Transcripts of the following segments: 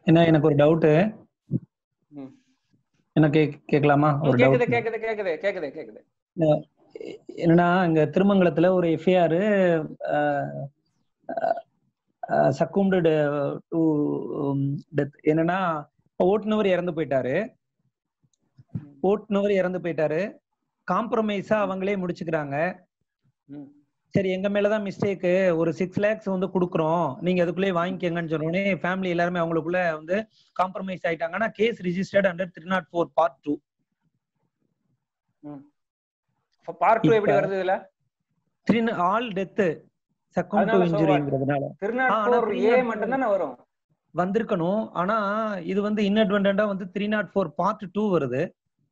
என்ன எனக்கு ஒரு டவுட்டு ம். என்ன கேக் கேட்கலாமா ஒரு கேக்குது டவுட் கேக்குது கேக்குது கேக்குது கேக்குது என்னன்னா இங்க திருமங்கலத்துல ஒரு எஃப்ஐஆர் சக்கும்டு டு டெத் என்னன்னா ஓட்டுநர் இறந்து போயிட்டாரு ஓட்டுநர் இறந்து போயிட்டாரு காம்ப்ரமைஸா அவங்களே முடிச்சுக்கிறாங்க ம். சரி எங்க மேலதான் மிஸ்டேக்கு ஒரு சிக்ஸ் லேக்ஸ் வந்து குடுக்குறோம் நீங்க அதுக்குள்ளே வாங்கிக்கங்கன்னு சொன்னோடனே ஃபேமிலி எல்லாருமே அவங்களுக்குள்ள வந்து காம்ப்ரமைஸ் ஆயிட்டாங்கன்னா case registered under three not four part two part two எப்படி இப்ப- வருது இதுல three all death succumb to அதனால so what? இன்ஜுரிங்கிறதுனால ஆனா திருநாட்பூர் ஏ 304 மட்டும் தானே வரும் வந்திருக்கணும் ஆனா இது வந்து இன்அட்வெண்டா வந்து three not four part two வருது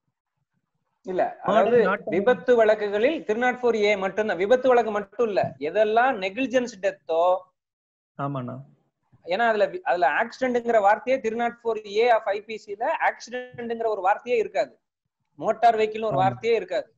இல்ல அதாவது not- விபத்து வழக்குகளில் திருநாட்பூர் ஏ மட்டும்தான் விபத்து வழக்கு மட்டும் இல்ல எதெல்லாம் நெகிழ்ஜென்ஸ் டெத்தோ ஆமாண்ணா ஏன்னா அதுல வி- அதுல ஆக்சிடென்ட்ங்கிற வார்த்தையே திருநாட்பூர் ஏ ஆஃப் ஐபிசில ஆக்சிடென்ட்ங்கிற ஒரு வார்த்தையே இருக்காது மோட்டார் வெஹிக்கிள் ஒரு ஆமா. வார்த்தையே இருக்காது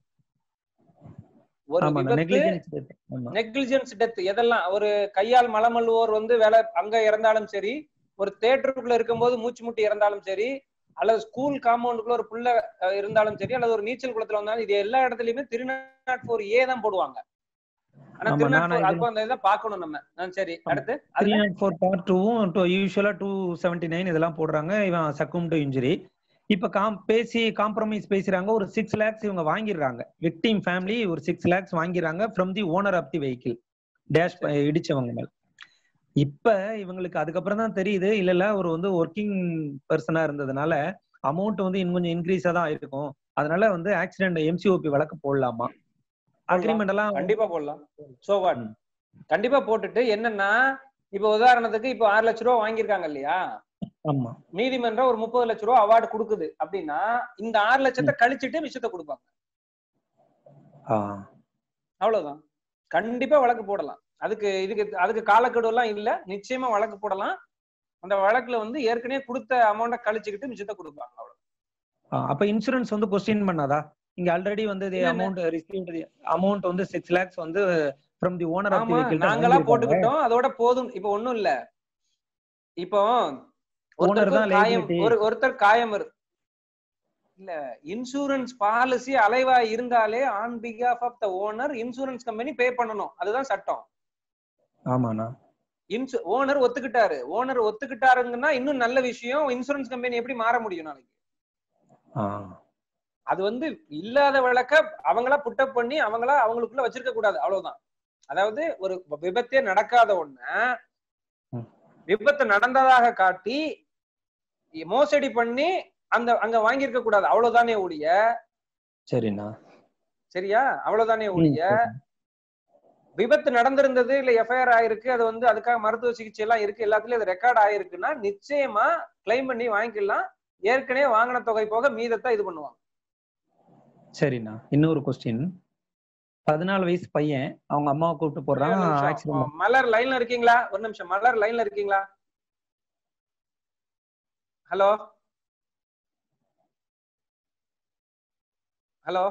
ஒரு ஆமாண்ணா விபத்து நெக்லிஜென்ஸ் ஆமா நெக்லிஜென்ஸ் டெத் எதெல்லாம் ஒரு கையால் மலமல்லுவோர் வந்து வேலை அங்க இறந்தாலும் சரி ஒரு தேட்டருக்குள்ள இருக்கும்போது மூச்சு முட்டி இறந்தாலும் சரி அல்லது ஸ்கூல் காம்பவுண்டுக்குள்ள ஒரு புள்ள அஹ், இருந்தாலும் சரி அல்லது ஒரு நீச்சல் குளத்துல வந்தாலும் இது எல்லா இடத்துலயுமே திருநாட்போர் ஏ தான் போடுவாங்க ஆனா ஆமா, திருநாட்போர் நானா அதுக்கும் அந்த இதை பார்க்கணும் நம்ம ஆ, சரி அடுத்து த்ரீ அதுல நாட் ஃபோர் பார்ட் டூவும் two usually two seventy nine இதெல்லாம் போடுறாங்க இவன் சக்கும் டு இன்ஜுரி இப்ப காம் பேசி காம்ப்ரமைஸ் பேசுறாங்க ஒரு சிக்ஸ் லேக்ஸ் இவங்க வாங்கிடுறாங்க விக்டிம் ஃபேமிலி ஒரு சிக்ஸ் லேக்ஸ் வாங்கிடுறாங்க from the owner of the vehicle dash இடிச்சவங்க மேல இப்ப இவங்களுக்கு அதுக்கப்புறம் தான் தெரியுது இல்ல இல்ல ஒரு வந்து ஒர்க்கிங் பர்சனா இருந்ததுனால அமௌண்ட் வந்து இன்னும் கொஞ்சம் இன்க்ரீஸா தான் இருக்கும் அதனால வந்து ஆக்சிடென்ட் எம்சிஓபி வழக்கு போடலாமா அக்ரிமெண்ட் எல்லாம் கண்டிப்பா போடலாம் சோ வாட் ம். கண்டிப்பா போட்டுட்டு என்னன்னா இப்ப உதாரணத்துக்கு இப்ப ஆறு லட்ச ரூபா வாங்கியிருக்காங்க இல்லையா ஆமா நீதிமன்றம் ஒரு முப்பது லட்ச ரூபா அவார்டு கொடுக்குது அப்படின்னா இந்த ஆறு லட்சத்தை கழிச்சிட்டு மிச்சத்தை கொடுப்பாங்க ஆஹ் அவ்வளவுதான் கண்டிப்பா வழக்கு போடலாம் அதுக்கு இதுக்கு அதுக்கு காலக்கெடு எல்லாம் இல்ல நிச்சயமா வழக்கு போடலாம் அந்த வழக்குல வந்து ஏற்கனவே கொடுத்த அமௌண்ட்டை கழிச்சுக்கிட்டு மிச்சத்தை கொடுப்பாங்க அவ்வளவு ஆ, அப்ப இன்சூரன்ஸ் வந்து கொஸ்டின் பண்ணாதா இங்க ஆல்ரெடி வந்து இல்ல, இல்ல. அமௌண்ட் ரிசீவ்ட் அமௌண்ட் வந்து சிக்ஸ் லேக்ஸ் வந்து from the owner of the ஆமா வெஹிக்கிள் நாங்களா போட்டுக்கிட்டோம் அதோட போதும் இப்ப ஒண்ணும் இல்ல இப்போ ஒருத்தருக்கு தான் ஒரு காயம் liability. ஒரு ஒருத்தர் காயம் வருது இல்ல இன்சூரன்ஸ் பாலிசி அலைவா இருந்தாலே ஆன் பிகாஃப் of the owner insurance company pay பண்ணணும் அதுதான் சட்டம் ஆமாண்ணா இன்சு ஓனர் ஒத்துக்கிட்டாரு ஓனர் ஒத்துக்கிட்டாருங்கன்னா இன்னும் நல்ல விஷயம் இன்சூரன்ஸ் கம்பெனி எப்படி மாற முடியும் நாளைக்கு ஆ, அது வந்து இல்லாத வழக்க அவங்களா புட்டப் பண்ணி அவங்களா அவங்களுக்குள்ள வச்சிருக்க கூடாது அவ்வளவுதான் அதாவது ஒரு விபத்தே நடக்காத ஒண்ண ம். விபத்து நடந்ததாக காட்டி மோசடி பண்ணி அந்த அங்க வாங்கியிருக்க கூடாது அவ்வளவுதானே ஒழிய சரிண்ணா சரியா அவ்வளவுதானே ம், ஒழிய சரி. விபத்து நடந்திருந்தது இல்ல எஃப்ஐஆர் ஆயிருக்கு அது வந்து அதுக்காக மருத்துவ சிகிச்சை எல்லாம் இருக்கு எல்லாத்துலயும் அது ரெக்கார்ட் ஆயிருக்குன்னா நிச்சயமா கிளைம் பண்ணி வாங்கிக்கலாம் ஏற்கனவே வாங்கின தொகை போக மீதத்தை இது பண்ணுவாங்க சரிண்ணா இன்னொரு கொஸ்டின் பதினாலு வயசு பையன் அவங்க அம்மாவை கூப்பிட்டு போடுறான் ஒரு நிமிஷம். ஆக்சிடென்ட் மலர் லைன்ல இருக்கீங்களா ஒரு நிமிஷம் மலர் லைன்ல இருக்கீங்களா ஹலோ ஹலோ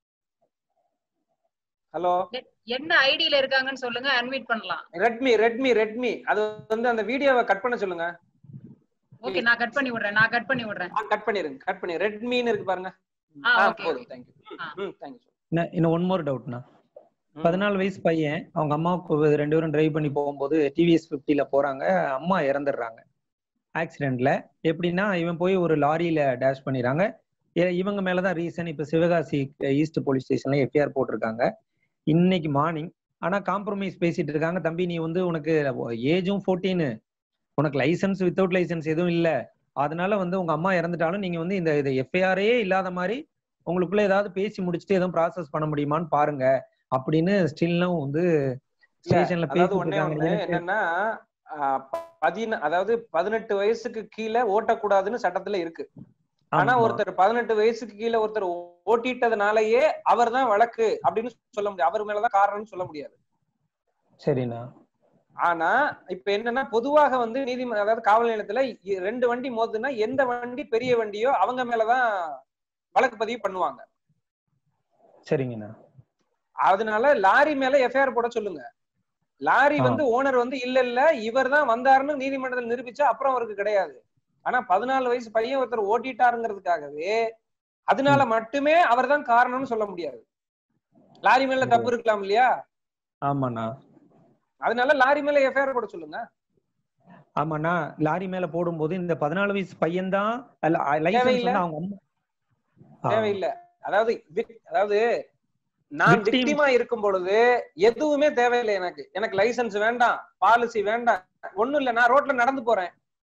ஹலோ என்ன ஐடியில இருக்காங்கன்னு சொல்லுங்க அன்மிட் பண்ணலாம் ரெட்மி ரெட்மி ரெட்மி அது வந்து அந்த வீடியோவை கட் பண்ண சொல்லுங்க ஓகே நான் கட் பண்ணி விடுறேன் நான் கட் பண்ணி விடுறேன் கட் பண்ணிருங்க கட் பண்ணி ரெட்மின்னு இருக்கு பாருங்க ஆ, ஆ, okay, போதும் okay. தேங்க்யூ ஆ. ம் தேங்க்யூ இன்னும் ஒன் மோர் டவுட்ண்ணா பதினாலு வயசு பையன் அவங்க அம்மாவுக்கு ரெண்டு பேரும் டிரைவ் பண்ணி போகும்போது டிவிஎஸ் பிப்டில போறாங்க அம்மா இறந்துடுறாங்க ஆக்சிடென்ட்ல எப்படின்னா இவன் போய் ஒரு லாரியில டேஷ் பண்ணிடுறாங்க ஏ- இவங்க மேலதான் ரீசன் இப்ப சிவகாசி ஈஸ்ட் போலீஸ் ஸ்டேஷன்ல எஃப்ஐஆர் போட்டிருக்காங்க இன்னைக்கு மார்னிங் ஆனா காம்ப்ரமைஸ் பேசிட்டு இருக்காங்க தம்பி நீ வந்து உனக்கு ஏஜும் 14 உனக்கு லைசன்ஸ் வித்தவுட் லைசன்ஸ் எதுவும் இல்ல அதனால வந்து உங்க அம்மா இறந்துட்டாலும் நீங்க வந்து இந்த இது எஃப்ஐஆரே இல்லாத மாதிரி உங்களுக்குள்ள ஏதாவது பேசி முடிச்சுட்டு எதுவும் ப்ராசஸ் பண்ண முடியுமான்னு பாருங்க அப்படின்னு ஸ்டில்லும் வந்து ஸ்டேஷன்ல அதாவது ஒண்ணே ஒண்ணு பேசிட்டு என்னன்னா ஆஹ் ப- பதின அதாவது பதினெட்டு வயசுக்கு கீழே ஓட்டக்கூடாதுன்னு சட்டத்துல இருக்கு ஆனா ஒருத்தர் பதினெட்டு வயசுக்கு கீழே ஒருத்தர் ஓட்டிட்டதுனாலயே அவர் தான் வழக்கு அப்படின்னு சொல்ல முடியாது அவர் மேலதான் காரணம்னு சொல்ல முடியாது சரிண்ணா ஆனா இப்ப என்னன்னா பொதுவாக வந்து நீதிமன்ற அதாவது காவல் நிலையத்துல இ- ரெண்டு வண்டி மோதுனா எந்த வண்டி பெரிய வண்டியோ அவங்க மேலதான் வழக்கு பதிவு பண்ணுவாங்க சரிங்கண்ணா அதனால லாரி மேல எஃப்ஐஆர் போட சொல்லுங்க லாரி ஆ. வந்து ஓனர் வந்து இல்ல இல்ல இவர் தான் வந்தாருன்னு நீதிமன்றத்தில் நிரூபிச்சா அப்புறம் அவருக்கு கிடையாது ஆனா பதினாலு வயசு பையன் ஒருத்தர் ஓட்டிட்டாருங்கிறதுக்காகவே அதனால மட்டுமே அவர்தான் காரணம்னு சொல்ல முடியாது லாரி மேல தப்பு இருக்கலாம் இல்லையா ஆமாண்ணா அதனால லாரி மேல எஃப்ஐஆர் போட சொல்லுங்க ஆமாண்ணா லாரி மேல போடும்போது இந்த பதினாலு வயசு பையன்தான் லைசன்ஸ் தேவையில்ல. வந்து அவங்க அம்மா ஆ, தேவையில்லை அதாவது vic- அதாவது நான் Victim. விக்டிமா இருக்கும் பொழுது எதுவுமே தேவையில்லை எனக்கு எனக்கு லைசென்ஸ் வேண்டாம் பாலிசி வேண்டாம் ஒண்ணும் இல்ல நான் ரோட்ல நடந்து போறேன்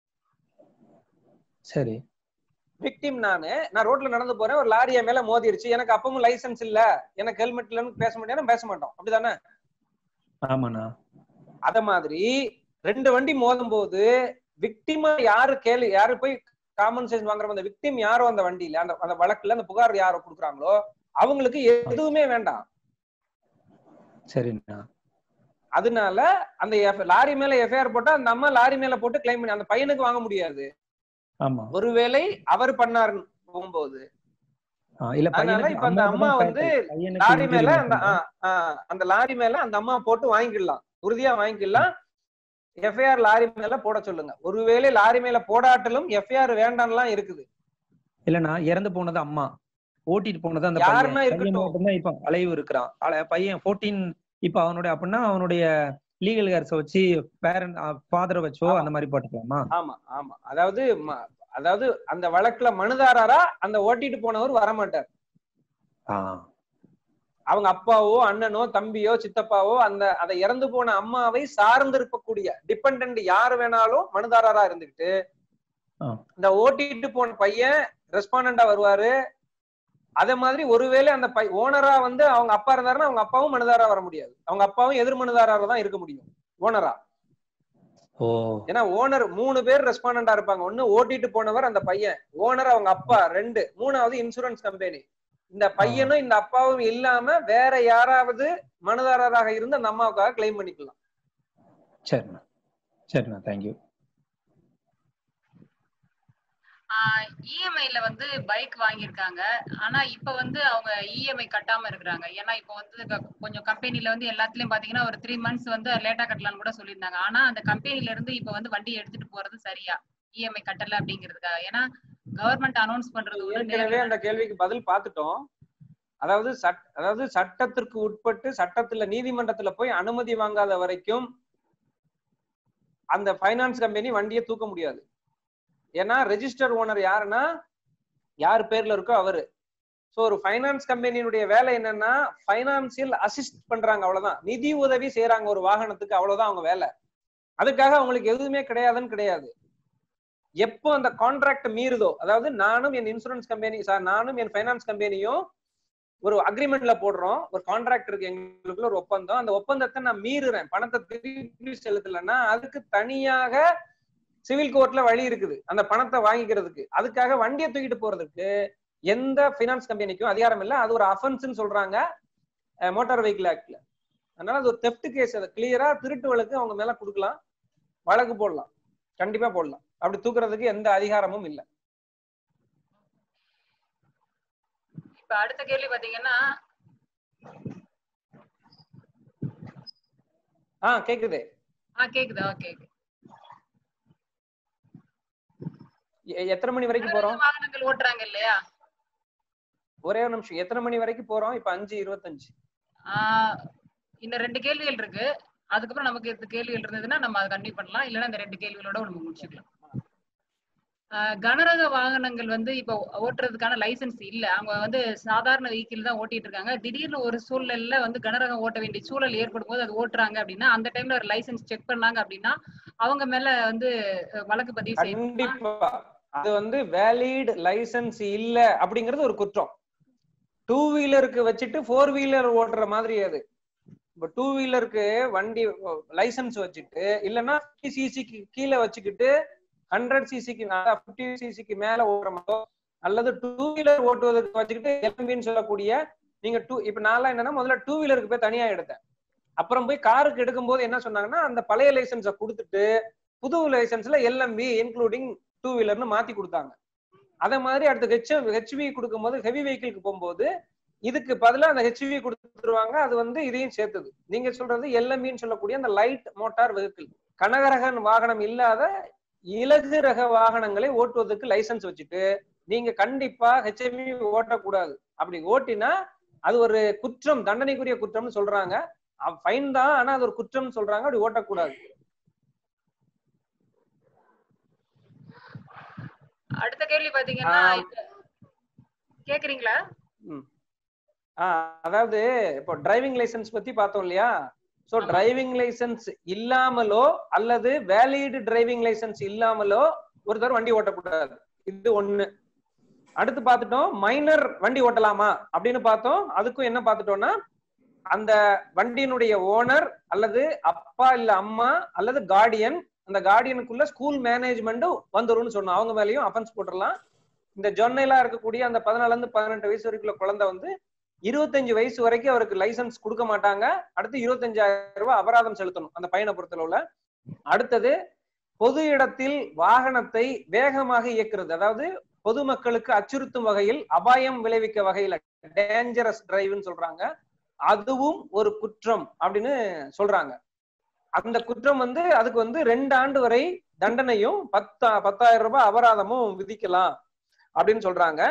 சரி விக்டிம் நானு நான் ரோட்ல நடந்து போறேன் ஒரு லாரி என் மேல மோதிருச்சு எனக்கு அப்பவும் லைசென்ஸ் இல்ல எனக்கு ஹெல்மெட் இல்லன்னு பேச முடியாது பேச மாட்டோம் அப்படிதானே ஆமாண்ணா அத மாதிரி ரெண்டு வண்டி மோதும் போது விக்டிமா யாரு கேள்வி யாரு போய் காம்பன்சேஷன் வாங்குற அந்த விக்டிம் யாரோ அந்த வண்டியில அந்த அந்த வழக்குல அந்த புகார் யாரோ கொடுக்குறாங்களோ அவங்களுக்கு எதுவுமே வேண்டாம் சரிண்ணா அதனால அந்த F- லாரி மேல எஃப்ஐஆர் போட்டா அந்த அம்மா லாரி மேல போட்டு கிளைம் பண்ணி அந்த பையனுக்கு வாங்க முடியாது ஆமா ஒருவேளை அவர் பண்ணாரு போகும்போது ஆ, இல்ல அதனால பையனுக்கு இப்ப அந்த அம்மா அம்மாவுக்கு வந்து தான் பையனுக்கு லாரி injury மேல அந்த மட்டும்தான். ஆ, ஆ, அந்த லாரி மேல அந்த அம்மா போட்டு வாங்கிக்கலாம் உறுதியா வாங்கிக்கலாம் எஃப்ஐஆர் லாரி மேல போட சொல்லுங்க ஒருவேளை லாரி மேல போடாட்டிலும் எஃப்ஐஆர் வேண்டாம்லாம் இருக்குது இல்லண்ணா இறந்து போனது அம்மா ஓட்டிட்டு போனது அந்த யாருன்னா பையன் பையன் இருக்கட்டும். மட்டும்தான் இப்ப அலைவு இருக்கிறான் அல- பையன் 14 இப்ப அவனுடைய அப்படின்னா அவனுடைய லீகல் கேர்ஸ வச்சு பேரண்ட் ஃபாதரை வச்சோ ஆமா. அந்த மாதிரி போட்டுக்கலாமா ஆமா ஆமா அதாவது ம- அதாவது அந்த வழக்குல மனுதாரரா அந்த ஓட்டிட்டு போனவர் வரமாட்டார் ஆ, அவங்க அப்பாவோ அண்ணனோ தம்பியோ சித்தப்பாவோ அந்த அதை இறந்து போன அம்மாவை சார்ந்து இருக்கக்கூடிய டிபெண்ட் யார் வேணாலும் மனுதாரரா இருந்துகிட்டு ஆ. இந்த ஓட்டிட்டு போன பையன் ரெஸ்பாண்டா வருவாரு அதே மாதிரி ஒருவேளை அந்த பை ஓனரா வந்து அவங்க அப்பா இருந்தாருன்னா அவங்க அப்பாவும் மனுதாரா வர முடியாது அவங்க அப்பாவும் எதிர் மனுதாரரா தான் இருக்க முடியும் ஓனரா ஓ ஏன்னா ஓனர் மூணு பேர் ரெஸ்பாண்டா இருப்பாங்க ஒண்ணு ஓட்டிட்டு போனவர் அந்த பையன் ஓனர் அவங்க அப்பா ரெண்டு மூணாவது இன்சூரன்ஸ் கம்பெனி இந்த பையனும் இந்த அப்பாவும் இல்லாம வேற யாராவது மனுதாரராக இருந்து அந்த அம்மாவுக்காக கிளைம் பண்ணிக்கலாம் சரிண்ணா சரிண்ணா தேங்க்யூ இஎம்ஐல வந்து பைக் வாங்கியிருக்காங்க ஆனா இப்ப வந்து அவங்க இஎம்ஐ கட்டாம இருக்கிறாங்க ஏன்னா இப்ப வந்து க- கொஞ்சம் கம்பெனில வந்து எல்லாத்துலயும் பாத்தீங்கன்னா ஒரு த்ரீ மந்த்ஸ் வந்து லேட்டா கட்டலாம்னு கூட சொல்லியிருந்தாங்க ஆனா அந்த கம்பெனில இருந்து இப்ப வந்து வண்டி எடுத்துட்டு போறது சரியா இஎம்ஐ கட்டல அப்படிங்கிறதுக்காக ஏன்னா கவர்மெண்ட் அனௌன்ஸ் பண்றது ஒண்ணு, ஏற்கனவே நேர்ல அந்த கேள்விக்கு பதில் பார்த்துட்டோம் அதாவது சட் அதாவது சட்டத்திற்கு உட்பட்டு சட்டத்துல நீதிமன்றத்துல போய் அனுமதி வாங்காத வரைக்கும் அந்த ஃபைனான்ஸ் கம்பெனி வண்டியை தூக்க முடியாது ஏன்னா ரெஜிஸ்டர் ஓனர் யாருன்னா யார் பேர்ல இருக்கோ அவரு சோ ஒரு ஃபைனான்ஸ் கம்பெனியினுடைய வேலை என்னன்னா ஃபைனான்சியல் அசிஸ்ட் பண்றாங்க அவ்வளவுதான் நிதி உதவி செய்யறாங்க ஒரு வாகனத்துக்கு அவ்வளவுதான் அவங்க வேலை அதுக்காக அவங்களுக்கு எதுவுமே கிடையாதுன்னு கிடையாது எப்போ அந்த கான்ட்ராக்ட் மீறுதோ அதாவது நானும் என் இன்சூரன்ஸ் கம்பெனி சார் நானும் என் ஃபைனான்ஸ் கம்பெனியும் ஒரு அக்ரிமெண்ட்ல போடுறோம் ஒரு கான்ட்ராக்ட் இருக்கு எங்களுக்குள்ள ஒரு ஒப்பந்தம் அந்த ஒப்பந்தத்தை நான் மீறுறேன் பணத்தை திருப்பி செலுத்தலைன்னா அதுக்கு தனியாக சிவில் கோர்ட்ல வழி இருக்குது அந்த பணத்தை வாங்கிக்கிறதுக்கு அதுக்காக வண்டியை தூக்கிட்டு போறதுக்கு எந்த ஃபைனான்ஸ் கம்பெனிக்கும் அதிகாரம் இல்லை அது ஒரு அஃபென்ஸ்னு சொல்றாங்க மோட்டார் வெஹிக்கிள் ஆக்ட்ல அதனால அது ஒரு தெப்ட் கேஸ் அதை கிளியரா திருட்டு வழக்கு அவங்க மேல கொடுக்கலாம் வழக்கு போடலாம் கண்டிப்பா போடலாம் அப்படி தூக்குறதுக்கு எந்த அதிகாரமும் இல்லை இப்ப அடுத்த கேள்வி பாத்தீங்கன்னா ஆ கேக்குது ஆ கேக்குதா ஓகே எ- எத்தனை மணி வரைக்கும் போறோம் வாகனங்கள் ஓட்டுறாங்க இல்லையா ஒரே ஒரு நிமிஷம் எத்தனை மணி வரைக்கும் போறோம் இப்ப அஞ்சு இருபத்தஞ்சு ஆஹ் இன்னும் ரெண்டு கேள்விகள் இருக்கு அதுக்கப்புறம் நமக்கு இந்த கேள்விகள் இருந்ததுன்னா நம்ம அதை கண்டினியூ பண்ணலாம் இல்லைன்னா இந்த ரெண்டு கேள்விகளோட நம்ம முடிச்சுக்கலாம் ஆஹ் கனரக வாகனங்கள் வந்து இப்போ ஓட்டுறதுக்கான லைசென்ஸ் இல்ல அவங்க வந்து சாதாரண வெஹிக்கிள் தான் ஓட்டிட்டு இருக்காங்க திடீர்னு ஒரு சூழ்நிலையில வந்து கனரகம் ஓட்ட வேண்டிய சூழல் ஏற்படும் போது அது ஓட்டுறாங்க அப்படின்னா அந்த டைம்ல ஒரு லைசென்ஸ் செக் பண்ணாங்க அப்படின்னா அவங்க மேல வந்து அஹ், வழக்கு பதிவு செய்யணும் கண்டிப்பா அது வந்து வேலிட் லைசென்ஸ் இல்ல அப்படிங்கிறது ஒரு குற்றம் டூ வீலருக்கு வச்சுட்டு ஃபோர் வீலர் ஓட்டுற மாதிரி அது இப்ப டூ வீலருக்கு வண்டி லைசென்ஸ் வச்சுட்டு இல்லைன்னா சிசிக்கு கீழே வச்சுக்கிட்டு ஹண்ட்ரட் சிசிக்கு பிப்டி சிசிக்கு மேல ஓடுற மாதிரி அல்லது டூ வீலர் ஓட்டுவதற்கு வச்சுக்கிட்டு எல்எம்பின்னு சொல்லக்கூடிய நீங்க டூ இப்ப நான்லாம் என்னன்னா முதல்ல டூ வீலருக்கு போய் தனியா எடுத்தேன் அப்புறம் போய் காருக்கு எடுக்கும்போது என்ன சொன்னாங்கன்னா அந்த பழைய லைசென்ஸை கொடுத்துட்டு புது லைசென்ஸ்ல எல்எம்பி இன்க்ளூடிங் டூ வீலர்னு மாத்தி கொடுத்தாங்க அதே மாதிரி அடுத்து ஹெச் ஹெச்வி கொடுக்கும்போது ஹெவி வெஹிக்கிளுக்கு போகும்போது இதுக்கு பதிலா அந்த ஹெச்வி கொடுத்துருவாங்க அது வந்து இதையும் சேர்த்தது நீங்க சொல்றது எல்எம்பின்னு சொல்லக்கூடிய அந்த லைட் மோட்டார் வெஹிக்கிள் கனகரகன் வாகனம் இல்லாத இலகு ரக வாகனங்களை ஓட்டுவதற்கு லைசன்ஸ் வச்சுட்டு நீங்க கண்டிப்பா ஹெச்எம்இ ஓட்டக்கூடாது அப்படி ஓட்டினா அது ஒரு குற்றம் தண்டனைக்குரிய குற்றம்னு சொல்றாங்க ஃபைன் தான் ஆனா அது ஒரு குற்றம்னு சொல்றாங்க அப்படி ஓட்டக்கூடாது அடுத்த கேள்வி பாத்தீங்கன்னா ஆம். இப்ப- கேக்குறீங்களா ஆஹ் அதாவது இப்போ டிரைவிங் லைசென்ஸ் பத்தி பார்த்தோம் இல்லையா சோ ஆமா. டிரைவிங் லைசென்ஸ் இல்லாமலோ அல்லது வேலிட் டிரைவிங் லைசென்ஸ் இல்லாமலோ ஒருத்தர் வண்டி ஓட்டக்கூடாது இது ஒண்ணு அடுத்து பார்த்துட்டோம் மைனர் வண்டி ஓட்டலாமா அப்படின்னு பார்த்தோம் அதுக்கும் என்ன பார்த்துட்டோம்னா அந்த வண்டியினுடைய ஓனர் அல்லது அப்பா இல்ல அம்மா அல்லது கார்டியன் அந்த கார்டியனுக்குள்ள ஸ்கூல் மேனேஜ்மெண்ட்டும் வந்துரும்னு சொன்னோம் அவங்க மேலயும் அஃபென்ஸ் போட்டுடலாம் இந்த ஜொன்னைலா இருக்கக்கூடிய அந்த பதினாலுல இருந்து பதினெட்டு வயசு வரைக்கும் உள்ள குழந்தை வந்து இருபத்தஞ்சு வயசு வரைக்கும் அவருக்கு லைசன்ஸ் கொடுக்க மாட்டாங்க அடுத்து இருபத்தஞ்சாயிரம் ரூபாய் அபராதம் செலுத்தணும் அந்த பையனை பொறுத்தளவுல அடுத்தது பொது இடத்தில் வாகனத்தை வேகமாக இயக்குறது அதாவது பொதுமக்களுக்கு அச்சுறுத்தும் வகையில் அபாயம் விளைவிக்க வகையில டேஞ்சரஸ் டிரைவ்னு சொல்றாங்க அதுவும் ஒரு குற்றம் அப்படின்னு சொல்றாங்க அந்த குற்றம் வந்து அதுக்கு வந்து ரெண்டு ஆண்டு வரை தண்டனையும் பத்தா பத்தாயிரம் ரூபாய் அபராதமும் விதிக்கலாம் அப்படின்னு சொல்றாங்க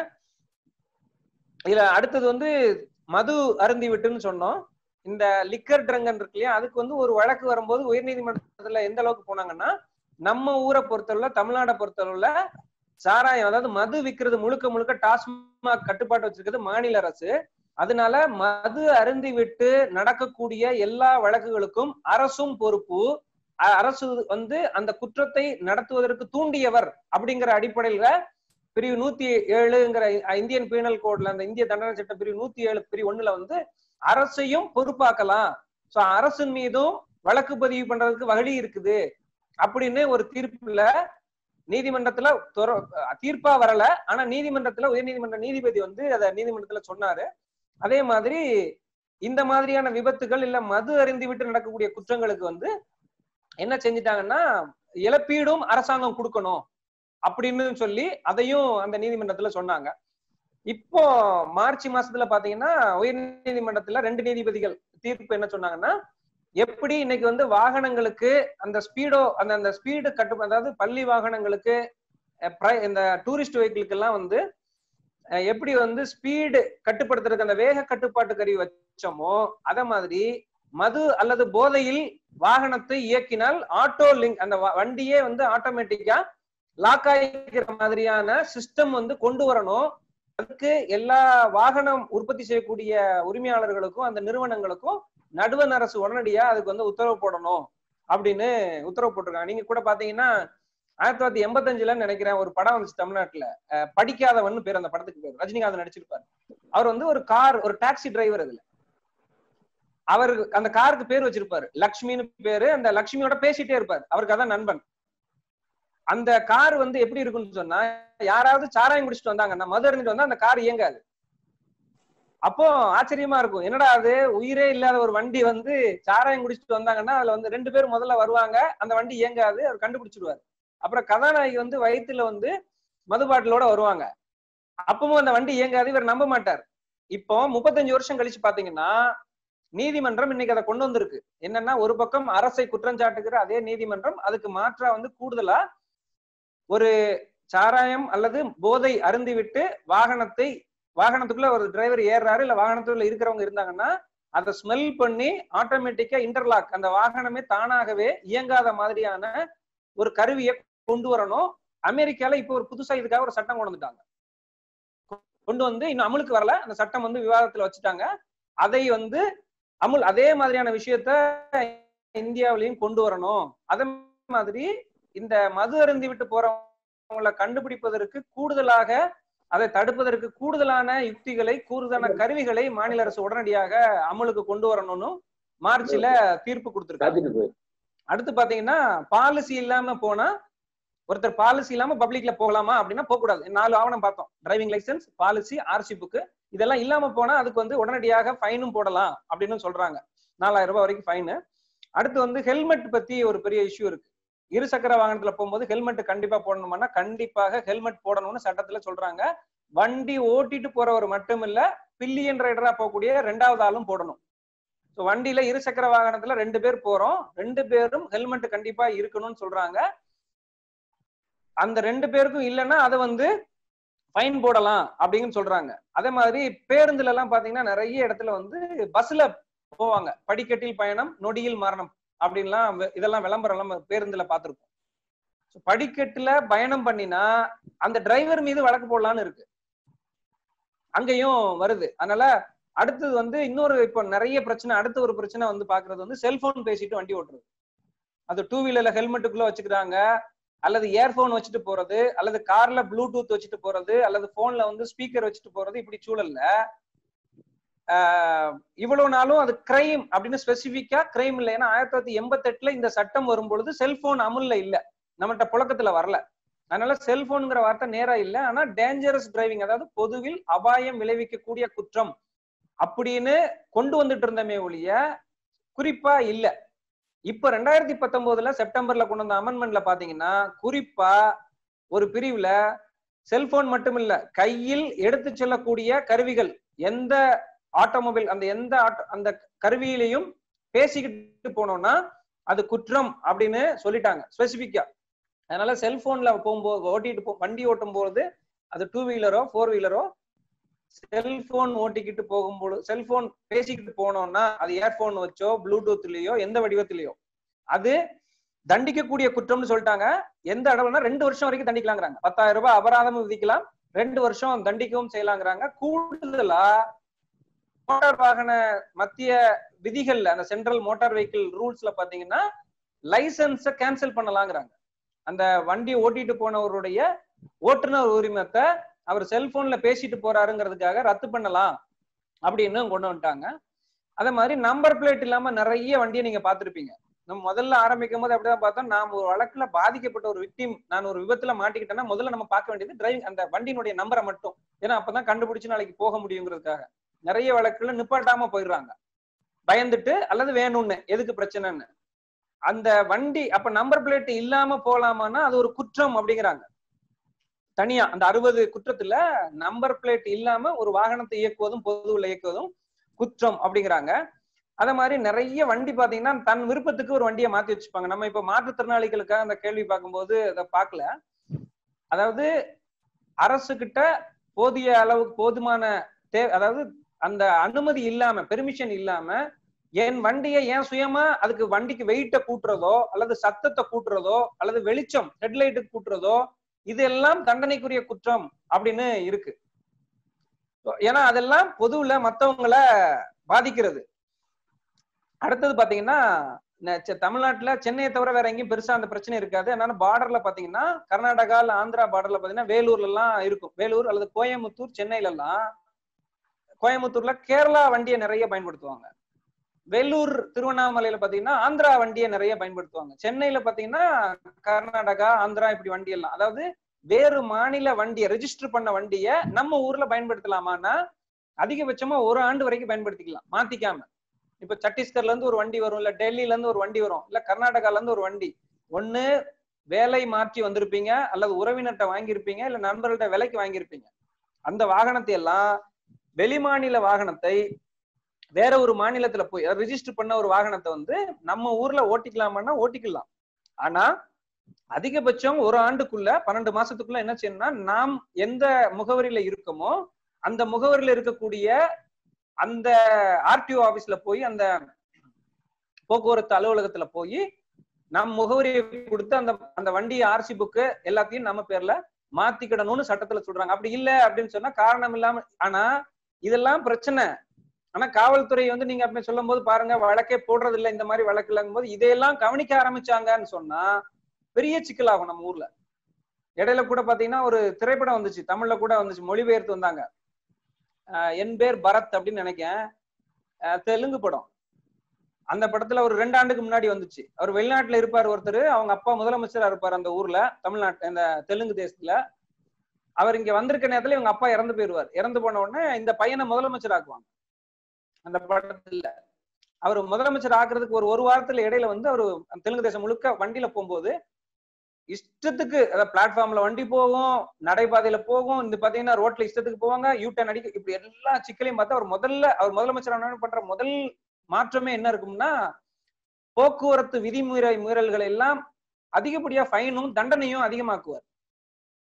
இதுல அடுத்தது வந்து மது அருந்தி விட்டுன்னு சொன்னோம் இந்த லிக்கர் ட்ரங்கன் இருக்கு இல்லையா அதுக்கு வந்து ஒரு வழக்கு வரும்போது உயர்நீதிமன்றத்துல எந்த அளவுக்கு போனாங்கன்னா நம்ம ஊரை பொறுத்தளவுல தமிழ்நாடை பொறுத்தளவுல சாராயம் அதாவது மது விக்கிறது முழுக்க முழுக்க டாஸ்மாக் கட்டுப்பாட்டு வச்சிருக்கிறது மாநில அரசு அதனால மது அருந்தி விட்டு நடக்கக்கூடிய எல்லா வழக்குகளுக்கும் அரசும் பொறுப்பு அ- அரசு வந்து அந்த குற்றத்தை நடத்துவதற்கு தூண்டியவர் அப்படிங்கிற அடிப்படையில பிரிவு நூத்தி ஏழுங்கிற இ- இந்தியன் பீனல் கோட்ல அந்த இந்திய தண்டனை சட்ட பிரிவு நூத்தி ஏழு பிரிவு ஒண்ணுல வந்து அரசையும் பொறுப்பாக்கலாம் சோ அரசின் மீதும் வழக்கு பதிவு பண்றதுக்கு வழி இருக்குது அப்படின்னு ஒரு தீர்ப்புல நீதிமன்றத்துல தொர- தீர்ப்பா வரல ஆனா நீதிமன்றத்துல உயர்நீதிமன்ற நீதிபதி வந்து அத நீதிமன்றத்துல சொன்னாரு அதே மாதிரி இந்த மாதிரியான விபத்துகள் இல்ல மது அருந்தி விட்டு நடக்கக்கூடிய குற்றங்களுக்கு வந்து என்ன செஞ்சிட்டாங்கன்னா இழப்பீடும் அரசாங்கம் கொடுக்கணும் அப்படின்னு சொல்லி அதையும் அந்த நீதிமன்றத்துல சொன்னாங்க இப்போ மார்ச் மாசத்துல பாத்தீங்கன்னா உயர் நீதிமன்றத்துல ரெண்டு நீதிபதிகள் தீர்ப்பு என்ன சொன்னாங்கன்னா எப்படி இன்னைக்கு வந்து வாகனங்களுக்கு அந்த ஸ்பீடோ அந்த அந்த ஸ்பீடு கட்டு அதாவது பள்ளி வாகனங்களுக்கு அஹ், pri- இந்த டூரிஸ்ட் வெஹிக்கிளுக்கு எல்லாம் வந்து அஹ், எப்படி வந்து ஸ்பீடு கட்டுப்படுத்துறதுக்கு அந்த வேக கட்டுப்பாட்டு கருவி வச்சோமோ அத மாதிரி மது அல்லது போதையில் வாகனத்தை இயக்கினால் ஆட்டோ லிங்க் அந்த வ- வண்டியே வந்து ஆட்டோமேட்டிக்கா லாக் ஆகிக்கிற மாதிரியான சிஸ்டம் வந்து கொண்டு வரணும் அதுக்கு எல்லா வாகனம் உற்பத்தி செய்யக்கூடிய உரிமையாளர்களுக்கும் அந்த நிறுவனங்களுக்கும் நடுவண் அரசு உடனடியா அதுக்கு வந்து உத்தரவு போடணும் அப்படின்னு உத்தரவு போட்டிருக்காங்க நீங்க கூட பாத்தீங்கன்னா ஆயிரத்தி தொள்ளாயிரத்தி எண்பத்தஞ்சுல நினைக்கிறேன் ஒரு படம் வந்துச்சு தமிழ்நாட்டுல அஹ், படிக்காதவன் பேர் அந்த படத்துக்கு பேர் ரஜினிகாந்த் நடிச்சிருப்பாரு அவர் வந்து ஒரு கார் ஒரு டாக்ஸி டிரைவர் அதுல அவருக்கு அந்த காருக்கு பேர் வச்சிருப்பாரு லக்ஷ்மின்னு பேரு அந்த லக்ஷ்மியோட பேசிட்டே இருப்பாரு அவருக்கு அதான் நண்பன் அந்த கார் வந்து எப்படி இருக்குன்னு சொன்னா யாராவது சாராயம் குடிச்சிட்டு வந்தாங்கன்னா மது அருந்திட்டு வந்தா அந்த கார் இயங்காது அப்போ ஆச்சரியமா இருக்கும் என்னடா அது உயிரே இல்லாத ஒரு வண்டி வந்து சாராயம் குடிச்சிட்டு வந்தாங்கன்னா அதுல வந்து ரெண்டு பேர் முதல்ல வருவாங்க அந்த வண்டி இயங்காது அவர் கண்டுபிடிச்சிடுவாரு அப்புறம் கதாநாயகி வந்து வயித்துல வந்து மது பாட்டிலோட வருவாங்க அப்பவும் அந்த வண்டி இயங்காது இவர் நம்ப மாட்டார் இப்போ முப்பத்தஞ்சு வருஷம் கழிச்சு பாத்தீங்கன்னா நீதிமன்றம் இன்னைக்கு அதை கொண்டு வந்திருக்கு என்னன்னா ஒரு பக்கம் அரசை குற்றம் சாட்டுகிற அதே நீதிமன்றம் அதுக்கு மாற்றா வந்து கூடுதலா ஒரு சாராயம் அல்லது போதை அருந்திவிட்டு வாகனத்தை வாகனத்துக்குள்ள ஒரு டிரைவர் ஏறுறாரு இல்ல வாகனத்துக்குள்ள இருக்கிறவங்க இருந்தாங்கன்னா அதை ஸ்மெல் பண்ணி ஆட்டோமேட்டிக்கா இன்டர்லாக் அந்த வாகனமே தானாகவே இயங்காத மாதிரியான ஒரு கருவியை கொண்டு வரணும் அமெரிக்கால இப்போ ஒரு புதுசா இதுக்காக ஒரு சட்டம் கொண்டு வந்துட்டாங்க கொண்டு வந்து இன்னும் அமலுக்கு வரல அந்த சட்டம் வந்து விவாதத்துல வச்சுட்டாங்க அதை வந்து அமுல் அதே மாதிரியான விஷயத்த இந்தியாவிலையும் கொண்டு வரணும் அதே மாதிரி இந்த மது அருந்தி விட்டு போறவங்களை கண்டுபிடிப்பதற்கு கூடுதலாக அதை தடுப்பதற்கு கூடுதலான யுக்திகளை கூடுதலான கருவிகளை மாநில அரசு உடனடியாக அமலுக்கு கொண்டு வரணும்னு மார்ச்ல தீர்ப்பு கொடுத்திருக்காங்க காத்துட்டு போய் அடுத்து பாத்தீங்கன்னா பாலிசி இல்லாம போனா ஒருத்தர் பாலிசி இல்லாம பப்ளிக்ல போகலாமா அப்படின்னா போக கூடாது நாலு ஆவணம் பார்த்தோம் driving licence policy RC book இதெல்லாம் இல்லாம போனா அதுக்கு வந்து உடனடியாக ஃபைனும் போடலாம் அப்படின்னு சொல்றாங்க நாலாயிரம் ரூபாய் வரைக்கும் ஃபைனு அடுத்து வந்து ஹெல்மெட் பத்தி ஒரு பெரிய இஷ்யூ இருக்கு இருசக்கர வாகனத்துல போகும்போது ஹெல்மெட் கண்டிப்பா போடணுமானா கண்டிப்பாக ஹெல்மெட் போடணும்னு சட்டத்துல சொல்றாங்க வண்டி ஓட்டிட்டு போறவர் மட்டும் இல்ல பில்லியன் ரைடரா போகக்கூடிய ரெண்டாவது ஆளும் போடணும் ஸோ வண்டியில இருசக்கர வாகனத்துல ரெண்டு பேர் போறோம் ரெண்டு பேரும் ஹெல்மெட் கண்டிப்பா இருக்கணும்னு சொல்றாங்க அந்த ரெண்டு பேருக்கும் இல்லைன்னா அதை வந்து ஃபைன் போடலாம் அப்படின்னு சொல்றாங்க அதே மாதிரி பேருந்துல எல்லாம் பாத்தீங்கன்னா நிறைய இடத்துல வந்து பஸ்ல போவாங்க படிக்கட்டில் பயணம் நொடியில் மரணம் அப்படின்லாம் வெ- இதெல்லாம் விளம்பரம் எல்லாம் பேருந்துல பார்த்திருப்போம் So, படிக்கட்டுல பயணம் பண்ணினா அந்த டிரைவர் மீது வழக்கு போடலாம்னு இருக்கு அங்கேயும் வருது அதனால அடுத்தது வந்து இன்னொரு இப்போ நிறைய பிரச்சனை அடுத்த ஒரு பிரச்சனை வந்து பாக்குறது வந்து செல்போன் பேசிட்டு வண்டி ஓட்டுறது அது டூ வீலர்ல ஹெல்மெட்டுக்குள்ள வச்சுக்கிறாங்க அல்லது இயர்போன் வச்சுட்டு போறது அல்லது கார்ல ப்ளூடூத் வச்சுட்டு போறது அல்லது போன்ல வந்து ஸ்பீக்கர் வச்சுட்டு போறது இப்படி சூழல்ல ஆஹ் இவ்வளவு நாளும் அது கிரைம் அப்படின்னு ஸ்பெசிபிக்கா கிரைம் இல்லை ஏன்னா ஆயிரத்தி தொள்ளாயிரத்தி எண்பத்தி எட்டுல இந்த சட்டம் வரும்பொழுது செல்போன் அமுல்ல இல்ல நம்மகிட்ட புழக்கத்துல வரல அதனால செல்போனுங்கிற வார்த்தை நேரா இல்ல ஆனா டேஞ்சரஸ் டிரைவிங் அதாவது பொதுவில் அபாயம் விளைவிக்கக்கூடிய குற்றம் அப்படின்னு கொண்டு வந்துட்டு இருந்தமே ஒழிய குறிப்பா இல்ல இப்ப ரெண்டாயிரத்தி பத்தொன்பதுல செப்டம்பர்ல கொண்டு வந்த அமெண்ட்மெண்ட்ல பாத்தீங்கன்னா குறிப்பா ஒரு பிரிவுல செல்போன் மட்டும் இல்ல கையில் எடுத்து செல்லக்கூடிய கருவிகள் எந்த ஆட்டோமொபைல் அந்த எந்த ஆட்டோ அந்த கருவியிலையும் பேசிக்கிட்டு போனோம்னா அது குற்றம் அப்படின்னு சொல்லிட்டாங்க ஸ்பெசிபிக்கா அதனால செல்போன்ல போகும்போது ஓட்டிட்டு போ வண்டி ஓட்டும் போது அது டூ வீலரோ ஃபோர் வீலரோ செல்போன் ஓட்டிக்கிட்டு போகும்போது செல்போன் பேசிக்கிட்டு போனோம்னா அது இயர்போன் வச்சோ ப்ளூடூத்லயோ எந்த வடிவத்திலயோ அது தண்டிக்கக்கூடிய குற்றம்னு சொல்லிட்டாங்க எந்த அளவுனா ரெண்டு வருஷம் வரைக்கும் தண்டிக்கலாங்கிறாங்க பத்தாயிரம் ரூபாய் அபராதமும் விதிக்கலாம் ரெண்டு வருஷம் தண்டிக்கவும் செய்யலாங்கிறாங்க கூடுதலா மோட்டார் வாகன மத்திய விதிகள்ல அந்த சென்ட்ரல் மோட்டார் வெஹிக்கிள் ரூல்ஸ்ல பாத்தீங்கன்னா லைசன்ஸ கேன்சல் பண்ணலாங்கிறாங்க அந்த வண்டி ஓட்டிட்டு போனவருடைய ஓட்டுநர் உரிமத்தை அவர் செல்போன்ல பேசிட்டு போறாருங்கிறதுக்காக ரத்து பண்ணலாம் அப்படின்னு கொண்டு வந்துட்டாங்க அதே மாதிரி நம்பர் பிளேட் இல்லாம நிறைய வண்டியை நீங்க பார்த்திருப்பீங்க நம்ம முதல்ல ஆரம்பிக்கும் போது அப்படிதான் பார்த்தோம் நாம் ஒரு வழக்குல பாதிக்கப்பட்ட ஒரு விக்டிம் நான் ஒரு விபத்துல மாட்டிக்கிட்டேன்னா முதல்ல நம்ம பார்க்க வேண்டியது டிரைவிங் அந்த வண்டியினுடைய நம்பரை மட்டும் ஏன்னா அப்பதான் கண்டுபிடிச்சு நாளைக்கு போக முடியுங்கிறதுக்காக நிறைய வழக்குல நிப்பாட்டாம போயிடுறாங்க பயந்துட்டு அல்லது வேணும்னு எதுக்கு பிரச்சனைன்னு அந்த வண்டி அப்ப நம்பர் பிளேட் இல்லாம போலாமான்னா அது ஒரு குற்றம் அப்படிங்கிறாங்க தனியா அந்த அறுபது குற்றத்துல நம்பர் பிளேட் இல்லாம ஒரு வாகனத்தை இயக்குவதும் பொதுவில் இயக்குவதும் குற்றம் அப்படிங்கிறாங்க அதே மாதிரி நிறைய வண்டி பாத்தீங்கன்னா தன் விருப்பத்துக்கு ஒரு வண்டியை மாத்தி வச்சுப்பாங்க நம்ம இப்ப மாற்றுத்திறனாளிகளுக்காக அந்த கேள்வி பார்க்கும்போது அதை பார்க்கல அதாவது அரசு கிட்ட போதிய அளவுக்கு போதுமான தே அதாவது அந்த அனுமதி இல்லாம பெர்மிஷன் இல்லாம என் வண்டியை ஏன் சுயமா அதுக்கு வண்டிக்கு வெயிட்ட கூட்டுறதோ அல்லது சத்தத்தை கூட்டுறதோ அல்லது வெளிச்சம் ஹெட்லைட்டுக்கு கூட்டுறதோ இதெல்லாம் தண்டனைக்குரிய குற்றம் அப்படின்னு இருக்கு ஏன்னா அதெல்லாம் பொதுவுல மத்தவங்கள பாதிக்கிறது அடுத்தது பாத்தீங்கன்னா தமிழ்நாட்டுல சென்னையை தவிர வேற எங்கேயும் பெருசா அந்த பிரச்சனை இருக்காது அதனால பார்டர்ல பாத்தீங்கன்னா கர்நாடகா இல்ல ஆந்திரா பார்டர்ல பாத்தீங்கன்னா வேலூர்ல எல்லாம் இருக்கும் வேலூர் அல்லது கோயம்புத்தூர் சென்னையில எல்லாம் கோயம்புத்தூர்ல கேரளா வண்டியை நிறைய பயன்படுத்துவாங்க வேலூர் திருவண்ணாமலையில பாத்தீங்கன்னா ஆந்திரா வண்டியை நிறைய பயன்படுத்துவாங்க சென்னையில பாத்தீங்கன்னா கர்நாடகா ஆந்திரா இப்படி வண்டி எல்லாம் அதாவது வேறு மாநில வண்டியை ரெஜிஸ்டர் பண்ண வண்டியை நம்ம ஊர்ல பயன்படுத்தலாமான்னா அதிகபட்சமா ஒரு ஆண்டு வரைக்கும் பயன்படுத்திக்கலாம் மாத்திக்காம இப்ப சத்தீஸ்கர்ல இருந்து ஒரு வண்டி வரும் இல்ல டெல்லியில இருந்து ஒரு வண்டி வரும் இல்ல கர்நாடகால இருந்து ஒரு வண்டி ஒண்ணு வேலை மாற்றி வந்திருப்பீங்க அல்லது உறவினர்கிட்ட வாங்கியிருப்பீங்க இல்ல நண்பர்கள்ட்ட விலைக்கு வாங்கியிருப்பீங்க அந்த வாகனத்தை எல்லாம் வெளிமாநில வாகனத்தை வேற ஒரு மாநிலத்துல போய் ரிஜிஸ்டர் பண்ண ஒரு வாகனத்தை வந்து நம்ம ஊர்ல ஓட்டிக்கலாமான்னா ஓட்டிக்கலாம் ஆனா அதிகபட்சம் ஒரு ஆண்டுக்குள்ள பன்னெண்டு மாசத்துக்குள்ள என்ன செய்யணும்னா நாம் எந்த முகவரியில இருக்கோமோ அந்த முகவரியில இருக்கக்கூடிய அந்த ஆர்டிஓ ஆபீஸ்ல போய் அந்த போக்குவரத்து அலுவலகத்துல போய் நம் முகவரியை கொடுத்து அந்த அந்த வண்டி ஆர்சி புக்கு எல்லாத்தையும் நம்ம பேர்ல மாத்திக்கிடணும்னு சட்டத்துல சொல்றாங்க அப்படி இல்ல அப்படின்னு சொன்னா காரணம் இல்லாம ஆனா இதெல்லாம் பிரச்சனை ஆனா காவல்துறை வந்து நீங்க அப்படி சொல்லும் போது பாருங்க வழக்கே போடுறது இல்ல இந்த மாதிரி வழக்கு இல்லங்கும் போது இதையெல்லாம் கவனிக்க ஆரம்பிச்சாங்கன்னு சொன்னா பெரிய சிக்கலாகும் நம்ம ஊர்ல இடையில கூட பாத்தீங்கன்னா ஒரு திரைப்படம் வந்துச்சு தமிழ்ல கூட வந்துச்சு மொழிபெயர்த்து வந்தாங்க என் பேர் பரத் அப்படின்னு நினைக்கேன் தெலுங்கு படம் அந்த படத்துல ஒரு ரெண்டு ஆண்டுக்கு முன்னாடி வந்துச்சு அவர் வெளிநாட்டுல இருப்பார் ஒருத்தர் அவங்க அப்பா முதலமைச்சரா இருப்பார் அந்த ஊர்ல தமிழ்நாட்டு இந்த தெலுங்கு தேசத்துல அவர் இங்க வந்திருக்க நேரத்துல இவங்க அப்பா இறந்து போயிருவார் இறந்து போன உடனே இந்த பையனை முதலமைச்சர் ஆக்குவாங்க அந்த படத்துல அவர் முதலமைச்சர் ஆக்குறதுக்கு ஒரு ஒரு வாரத்துல இடையில வந்து அவர் தெலுங்கு தேசம் முழுக்க வண்டியில போகும்போது இஷ்டத்துக்கு அதாவது பிளாட்ஃபார்ம்ல வண்டி போகும் நடைபாதையில போகும் இந்த பாத்தீங்கன்னா ரோட்ல இஷ்டத்துக்கு போவாங்க யூ டர்ன் அடிக்க இப்படி எல்லா சிக்கலையும் பார்த்தா அவர் முதல்ல அவர் முதலமைச்சர் பண்ற முதல் மாற்றமே என்ன இருக்கும்னா போக்குவரத்து விதிமுறை மீறல்களை எல்லாம் அதிகப்படியா ஃபைனும் தண்டனையும் அதிகமாக்குவார்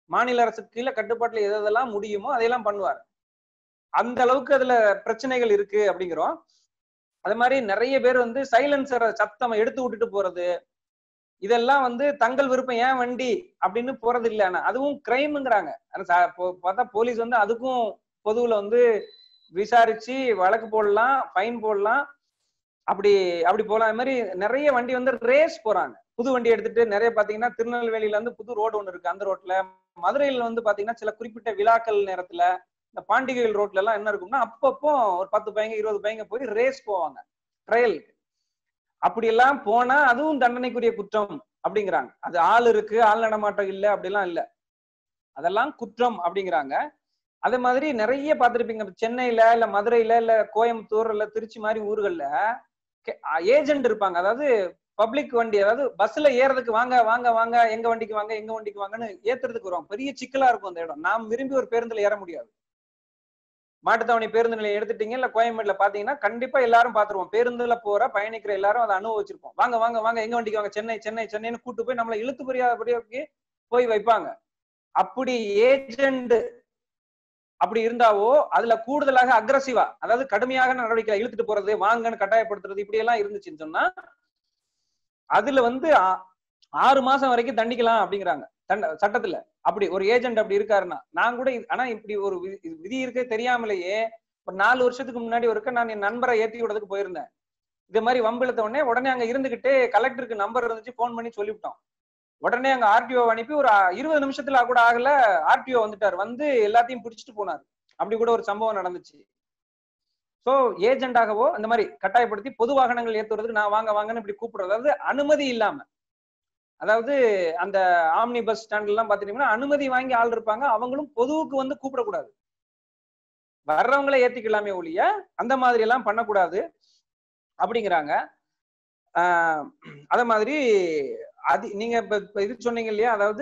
மாநில அரசுக்கு கீழே கட்டுப்பாட்டுல எது எதெல்லாம் முடியுமோ அதையெல்லாம் பண்ணுவார் அந்த அளவுக்கு அதுல பிரச்சனைகள் இருக்கு அப்படிங்கிறோம் அது மாதிரி நிறைய பேர் வந்து சைலன்சரை சத்தம் எடுத்து விட்டுட்டு போறது இதெல்லாம் வந்து தங்கள் விருப்பம் ஏன் வண்டி அப்படின்னு போறது இல்ல ஆனா அதுவும் கிரைம்ங்கிறாங்க பார்த்தா போலீஸ் வந்து அதுக்கும் பொதுவுல வந்து விசாரிச்சு வழக்கு போடலாம் ஃபைன் போடலாம் அப்படி அப்படி போலாம் அது மாதிரி நிறைய வண்டி வந்து ரேஸ் போறாங்க புது வண்டி எடுத்துட்டு நிறைய பாத்தீங்கன்னா திருநெல்வேலியில வந்து புது ரோடு ஒண்ணு இருக்கு அந்த ரோட்ல மதுரையில வந்து பாத்தீங்கன்னா சில குறிப்பிட்ட விழாக்கள் நேரத்துல இந்த பாண்டிகைகள் ரோட்ல எல்லாம் என்ன இருக்கும்னா அப்பப்போ ஒரு பத்து பையங்க இருபது பையங்க போய் ரேஸ் போவாங்க ட்ரையலுக்கு அப்படி எல்லாம் போனா அதுவும் தண்டனைக்குரிய குற்றம் அப்படிங்கிறாங்க அது ஆள் இருக்கு ஆள் நடமாட்டம் இல்ல அப்படிலாம் இல்ல அதெல்லாம் குற்றம் அப்படிங்கிறாங்க அதே மாதிரி நிறைய பார்த்திருப்பீங்க சென்னையில இல்ல மதுரையில இல்ல கோயம்புத்தூர் இல்ல திருச்சி மாதிரி ஊர்கள்ல ஏஜென்ட் இருப்பாங்க அதாவது பப்ளிக் வண்டி அதாவது பஸ்ல ஏறதுக்கு வாங்க வாங்க வாங்க எங்க வண்டிக்கு வாங்க எங்க வண்டிக்கு வாங்கன்னு ஏத்துறதுக்கு வரும் பெரிய சிக்கலா இருக்கும் அந்த இடம் நாம் விரும்பி ஒரு பேருந்துல ஏற முடியாது மாட்டுத்தாவணி பேருந்து நிலையம் எடுத்துட்டீங்க இல்ல கோயம்பேடுல பாத்தீங்கன்னா கண்டிப்பா எல்லாரும் பாத்துருவோம் பேருந்துல போற பயணிக்கிற எல்லாரும் அதை அனுபவிச்சிருப்போம் வாங்க வாங்க வாங்க எங்க வண்டிக்கு வாங்க சென்னை சென்னை சென்னைன்னு கூட்டு போய் நம்மளை இழுத்து புரியாதபடியாக்கு போய் வைப்பாங்க அப்படி ஏஜென்ட் அப்படி இருந்தாவோ அதுல கூடுதலாக அக்ரஸிவா அதாவது கடுமையாக நடவடிக்கை இழுத்துட்டு போறது வாங்கன்னு கட்டாயப்படுத்துறது இப்படி எல்லாம் இருந்துச்சுன்னு சொன்னா அதுல வந்து ஆறு மாசம் வரைக்கும் தண்டிக்கலாம் அப்படிங்கிறாங்க சட்டத்துல அப்படி ஒரு ஏஜென்ட் அப்படி இருக்காருன்னா நான் கூட ஆனா இப்படி ஒரு விதி இருக்க தெரியாமலேயே ஒரு நாலு வருஷத்துக்கு முன்னாடி ஒருக்க நான் என் நண்பரை ஏத்தி விடுறதுக்கு போயிருந்தேன் இது மாதிரி வம்பிழுத்த உடனே உடனே அங்க இருந்துகிட்டே கலெக்டருக்கு நம்பர் இருந்துச்சு போன் பண்ணி சொல்லிவிட்டோம் உடனே அங்க ஆர்டிஓ அனுப்பி ஒரு இருபது நிமிஷத்துல கூட ஆகல ஆர்டிஓ வந்துட்டார் வந்து எல்லாத்தையும் பிடிச்சிட்டு போனார் அப்படி கூட ஒரு சம்பவம் நடந்துச்சு சோ ஏஜென்டாகவோ இந்த மாதிரி கட்டாயப்படுத்தி பொது வாகனங்கள் ஏத்துறதுக்கு நான் வாங்க வாங்கன்னு இப்படி கூப்பிடுறது அதாவது அனுமதி இல்லாம அதாவது அந்த ஆம்னி பஸ் ஸ்டாண்ட்ல எல்லாம் பாத்தீங்கன்னா அனுமதி வாங்கி ஆள் இருப்பாங்க அவங்களும் பொதுவுக்கு வந்து கூப்பிடக்கூடாது வர்றவங்களே ஏத்திக்கலாமே ஒழிய அந்த மாதிரி எல்லாம் பண்ணக்கூடாது அப்படிங்கிறாங்க ஆஹ் அத மாதிரி அது நீங்க இப்ப இது சொன்னீங்க இல்லையா அதாவது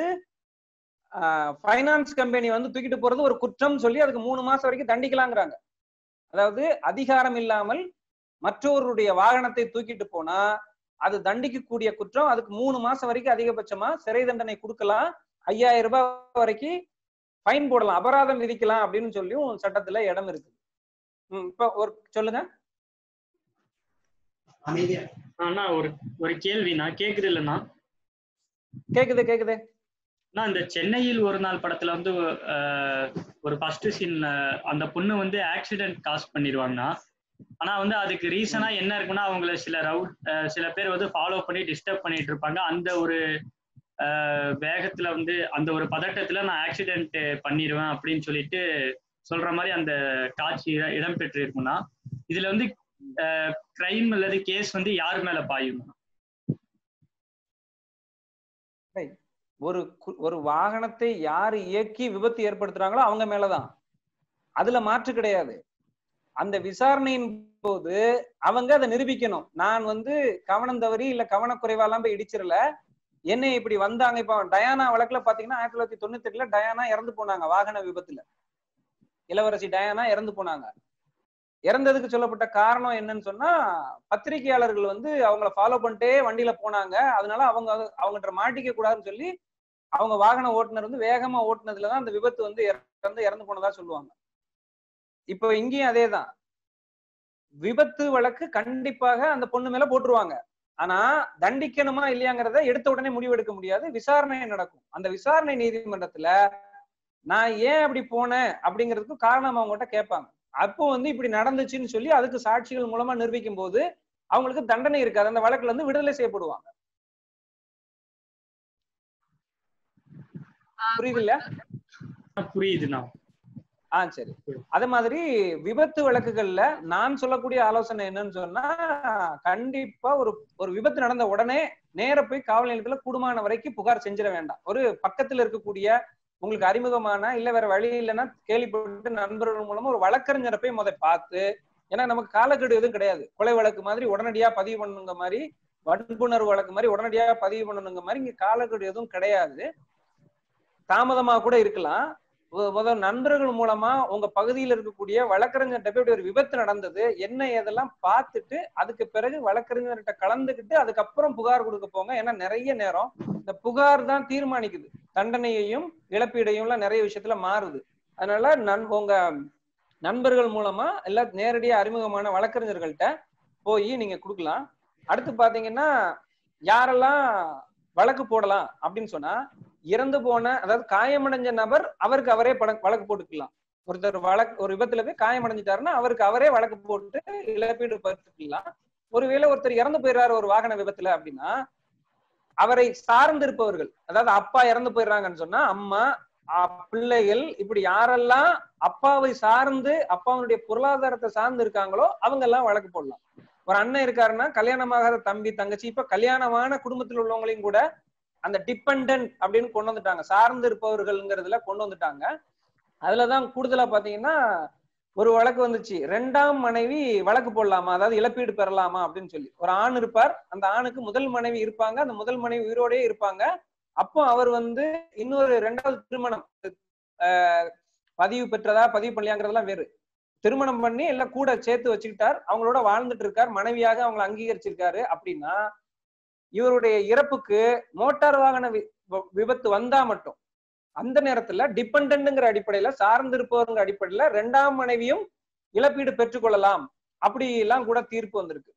ஃபைனான்ஸ் கம்பெனி வந்து தூக்கிட்டு போறது ஒரு குற்றம் சொல்லி அதுக்கு மூணு மாசம் வரைக்கும் தண்டிக்கலாங்கிறாங்க அதாவது அதிகாரம் இல்லாமல் மற்றவருடைய வாகனத்தை தூக்கிட்டு போனா அது தண்டிக்கக்கூடிய குற்றம் அதுக்கு மூணு மாசம் வரைக்கும் அதிகபட்சமா சிறை தண்டனை கொடுக்கலாம் ஐயாயிரம் ரூபாய் வரைக்கும் ஃபைன் போடலாம் அபராதம் விதிக்கலாம் அப்படின்னு சொல்லியும் சட்டத்துல இடம் இருக்கு இப்ப ஒரு சொல்லுங்க அண்ணா ஒரு ஒரு கேள்விண்ணா கேக்குது இல்லைண்ணா கேக்குது கேக்குது நான் இந்த சென்னையில் ஒரு நாள் படத்துல வந்து ஒரு ஃபர்ஸ்ட் சீன் அந்த பொண்ணு வந்து ஆக்சிடென்ட் காஸ் பண்ணிடுவாங்கன்னா ஆனா வந்து அதுக்கு ரீசனா என்ன இருக்குன்னா அவங்கள சில ரவுட் சில பேர் வந்து ஃபாலோ பண்ணி டிஸ்டர்ப் பண்ணிட்டு இருப்பாங்க அந்த ஒரு வேகத்துல வந்து அந்த ஒரு பதட்டத்துல நான் ஆக்சிடென்ட் பண்ணிடுவேன் அப்படின்னு சொல்லிட்டு சொல்ற மாதிரி அந்த காட்சி இடம்பெற்று இருக்கும்னா இதுல வந்து கிரைம் அல்லது கேஸ் வந்து யார் மேல பாயும் ஒரு ஒரு வாகனத்தை யார் இயக்கி விபத்து ஏற்படுத்துறாங்களோ அவங்க மேலதான் அதுல மாற்று கிடையாது அந்த விசாரணையின் போது அவங்க அதை நிரூபிக்கணும் நான் வந்து கவனம் தவறி இல்ல கவனக்குறைவாலாம் போய் இடிச்சிடல என்ன இப்படி வந்தாங்க இப்ப டயானா வழக்குல பாத்தீங்கன்னா ஆயிரத்தி தொள்ளாயிரத்தி தொண்ணூத்தி எட்டுல டயானா இறந்து போனாங்க வாகன விபத்துல இளவரசி டயானா இறந்து போனாங்க இறந்ததுக்கு சொல்லப்பட்ட காரணம் என்னன்னு சொன்னா பத்திரிகையாளர்கள் வந்து அவங்கள ஃபாலோ பண்ணிட்டே வண்டியில போனாங்க அதனால அவங்க அவங்ககிட்ட மாட்டிக்க கூடாதுன்னு சொல்லி அவங்க வாகன ஓட்டுநர் வந்து வேகமா ஓட்டுனதுலதான் அந்த விபத்து வந்து இறந்து இறந்து போனதா சொல்லுவாங்க இப்போ இங்கேயும் அதேதான் விபத்து வழக்கு கண்டிப்பாக அந்த பொண்ணு மேல போட்டுருவாங்க ஆனா தண்டிக்கணுமா இல்லையாங்கிறத எடுத்த உடனே முடிவெடுக்க முடியாது விசாரணை நடக்கும் அந்த விசாரணை நீதிமன்றத்துல நான் ஏன் அப்படி போனேன் அப்படிங்கிறதுக்கு காரணம் அவங்ககிட்ட கேட்பாங்க அப்போ வந்து இப்படி நடந்துச்சுன்னு சொல்லி அதுக்கு சாட்சிகள் மூலமா நிரூபிக்கும் போது அவங்களுக்கு தண்டனை இருக்காது அந்த வழக்குல இருந்து விடுதலை செய்யப்படுவாங்க புரியுது இல்ல புரியுதுண்ணா ஆ சரி அதே மாதிரி விபத்து வழக்குகள்ல நான் சொல்லக்கூடிய ஆலோசனை என்னன்னு சொன்னா கண்டிப்பா ஒரு ஒரு விபத்து நடந்த உடனே நேர போய் காவல் நிலையத்துல கூடுமான வரைக்கும் புகார் செஞ்சிட வேண்டாம் ஒரு பக்கத்துல இருக்கக்கூடிய உங்களுக்கு அறிமுகமான இல்ல வேற வழி இல்லைன்னா கேள்விப்பட்டு நண்பர்கள் மூலமா ஒரு வழக்கறிஞரை போய் முத பார்த்து ஏன்னா நமக்கு காலக்கெடு எதுவும் கிடையாது கொலை வழக்கு மாதிரி உடனடியா பதிவு பண்ணுங்க மாதிரி வன்புணர்வு வழக்கு மாதிரி உடனடியாக பதிவு பண்ணணுங்க மாதிரி இங்க காலக்கெடு எதுவும் கிடையாது தாமதமா கூட இருக்கலாம் மு- முதல் நண்பர்கள் மூலமா உங்க பகுதியில் இருக்கக்கூடிய வழக்கறிஞர்கிட்ட போய் இப்படி ஒரு விபத்து நடந்தது என்ன ஏதெல்லாம் பார்த்துட்டு அதுக்கு பிறகு வழக்கறிஞர்கிட்ட கலந்துக்கிட்டு அதுக்கப்புறம் புகார் கொடுக்க போங்க ஏன்னா நிறைய நேரம் இந்த புகார் தான் தீர்மானிக்குது தண்டனையையும் இழப்பீடையும்லாம் நிறைய விஷயத்துல மாறுது அதனால நன் உங்க நண்பர்கள் மூலமா எல்லாம் நேரடியா அறிமுகமான வழக்கறிஞர்கள்ட்ட போய் நீங்க கொடுக்கலாம் அடுத்து பாத்தீங்கன்னா யாரெல்லாம் வழக்கு போடலாம் அப்படின்னு சொன்னா இறந்து போன அதாவது காயமடைஞ்ச நபர் அவருக்கு அவரே பட- வழக்கு போட்டுக்கலாம் ஒருத்தர் வழக்கு ஒரு விபத்துல போய் காயமடைஞ்சிட்டாருன்னா அவருக்கு அவரே வழக்கு போட்டு இழப்பீடு பெற்றுக்கலாம் ஒருவேளை ஒருத்தர் இறந்து போயிடுறாரு ஒரு வாகன விபத்துல அப்படின்னா அவரை சார்ந்திருப்பவர்கள் அதாவது அப்பா இறந்து போயிடுறாங்கன்னு சொன்னா அம்மா ஆ, பிள்ளைகள் இப்படி யாரெல்லாம் அப்பாவை சார்ந்து அப்பாவுடைய பொருளாதாரத்தை சார்ந்து இருக்காங்களோ அவங்க எல்லாம் வழக்கு போடலாம் ஒரு அண்ணன் இருக்காருன்னா கல்யாணமாகாத தம்பி தங்கச்சி இப்ப கல்யாணமான குடும்பத்தில் உள்ளவங்களையும் கூட அந்த டிபெண்ட் அப்படின்னு கொண்டு வந்துட்டாங்க சார்ந்து இருப்பவர்கள்ங்கிறதுல கொண்டு வந்துட்டாங்க அதுலதான் கூடுதலா பாத்தீங்கன்னா ஒரு வழக்கு வந்துச்சு ரெண்டாம் மனைவி வழக்கு போடலாமா அதாவது இழப்பீடு பெறலாமா அப்படின்னு சொல்லி ஒரு ஆண் இருப்பார் அந்த ஆணுக்கு முதல் மனைவி இருப்பாங்க அந்த முதல் மனைவி உயிரோடயே இருப்பாங்க அப்போ அவர் வந்து இன்னொரு ரெண்டாவது திருமணம் ஆஹ், பதிவு பெற்றதா பதிவு பண்ணலையாங்கிறதெல்லாம் வேறு திருமணம் பண்ணி எல்லாம் கூட சேர்த்து வச்சுக்கிட்டார் அவங்களோட வாழ்ந்துட்டு இருக்கார் மனைவியாக அவங்களை அங்கீகரிச்சிருக்காரு அப்படின்னா இவருடைய இறப்புக்கு மோட்டார் வாகன வி- வ- விபத்து வந்தா மட்டும் அந்த நேரத்துல டிபெண்ட்ங்கிற அடிப்படையில சார்ந்திருப்பவருங்கிற அடிப்படையில ரெண்டாம் மனைவியும் இழப்பீடு பெற்றுக்கொள்ளலாம் அப்படி எல்லாம் கூட தீர்ப்பு வந்திருக்கு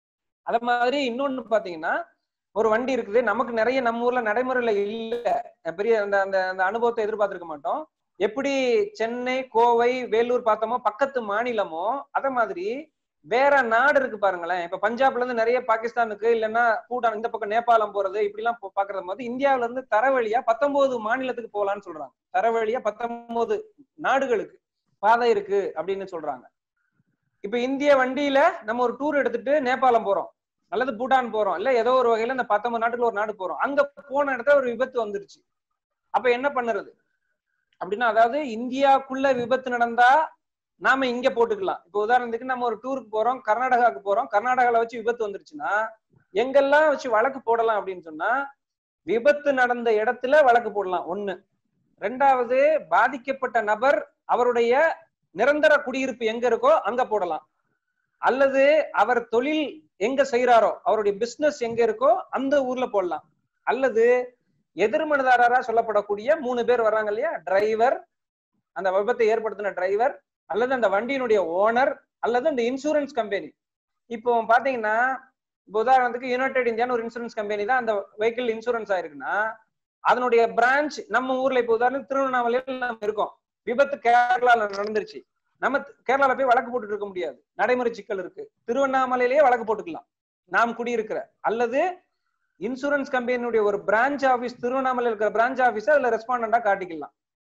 அத மாதிரி இன்னொன்னு பாத்தீங்கன்னா ஒரு வண்டி இருக்குது நமக்கு நிறைய நம்ம ஊர்ல நடைமுறையில இல்ல பெரிய அந்த அந்த அந்த அனுபவத்தை எதிர்பார்த்திருக்க மாட்டோம் எப்படி சென்னை கோவை வேலூர் பார்த்தோமோ பக்கத்து மாநிலமோ அத மாதிரி வேற நாடு இருக்கு பாருங்களேன் இப்ப பஞ்சாப்ல இருந்து நிறைய பாகிஸ்தானுக்கு இல்லைன்னா பூட்டான் இந்த பக்கம் நேபாளம் போறது இப்படி எல்லாம் பாக்குறது போது இந்தியாவுல இருந்து தரவழியா பத்தொன்பது மாநிலத்துக்கு போகலான்னு சொல்றாங்க தரவழியா பத்தொன்பது நாடுகளுக்கு பாதை இருக்கு அப்படின்னு சொல்றாங்க இப்ப இந்திய வண்டியில நம்ம ஒரு டூர் எடுத்துட்டு நேபாளம் போறோம் அல்லது பூட்டான் போறோம் இல்ல ஏதோ ஒரு வகையில இந்த பத்தொன்பது நாட்டுல ஒரு நாடு போறோம் அங்க போன இடத்துல ஒரு விபத்து வந்துருச்சு அப்ப என்ன பண்ணுறது அப்படின்னா அதாவது இந்தியாக்குள்ள விபத்து நடந்தா நாம இங்க போட்டுக்கலாம் இப்போ உதாரணத்துக்கு நம்ம ஒரு டூருக்கு போறோம் கர்நாடகாவுக்கு போறோம் கர்நாடகால வச்சு விபத்து வந்துருச்சுன்னா எங்கெல்லாம் வச்சு வழக்கு போடலாம் அப்படின்னு சொன்னா விபத்து நடந்த இடத்துல வழக்கு போடலாம் ஒண்ணு ரெண்டாவது பாதிக்கப்பட்ட நபர் அவருடைய நிரந்தர குடியிருப்பு எங்க இருக்கோ அங்க போடலாம் அல்லது அவர் தொழில் எங்க செய்யறாரோ அவருடைய பிசினஸ் எங்க இருக்கோ அந்த ஊர்ல போடலாம் அல்லது எதிர்மனதாரரா சொல்லப்படக்கூடிய மூணு பேர் வர்றாங்க இல்லையா டிரைவர் அந்த விபத்தை ஏற்படுத்தின டிரைவர் அல்லது அந்த வண்டியினுடைய ஓனர் அல்லது அந்த இன்சூரன்ஸ் கம்பெனி இப்போ பாத்தீங்கன்னா இப்போ உதாரணத்துக்கு யுனைடெட் இந்தியான்னு ஒரு இன்சூரன்ஸ் கம்பெனி தான் அந்த வெஹிக்கிள் இன்சூரன்ஸ் ஆயிருக்குன்னா அதனுடைய பிரான்ச் நம்ம ஊர்ல இப்போ உதாரணத்துக்கு திருவண்ணாமலையில் நம்ம இருக்கோம் விபத்து கேரளால நடந்துருச்சு நம்ம கேரளால போய் வழக்கு போட்டுட்டு இருக்க முடியாது நடைமுறை சிக்கல் இருக்கு திருவண்ணாமலையிலேயே வழக்கு போட்டுக்கலாம் நாம் குடியிருக்கிற அல்லது இன்சூரன்ஸ் கம்பெனியுடைய ஒரு பிரான்ச் ஆபீஸ் திருவண்ணாமலை இருக்கிற பிரான்ச் ஆபீஸ் அதுல ரெஸ்பாண்டா காட்டிக்கலாம்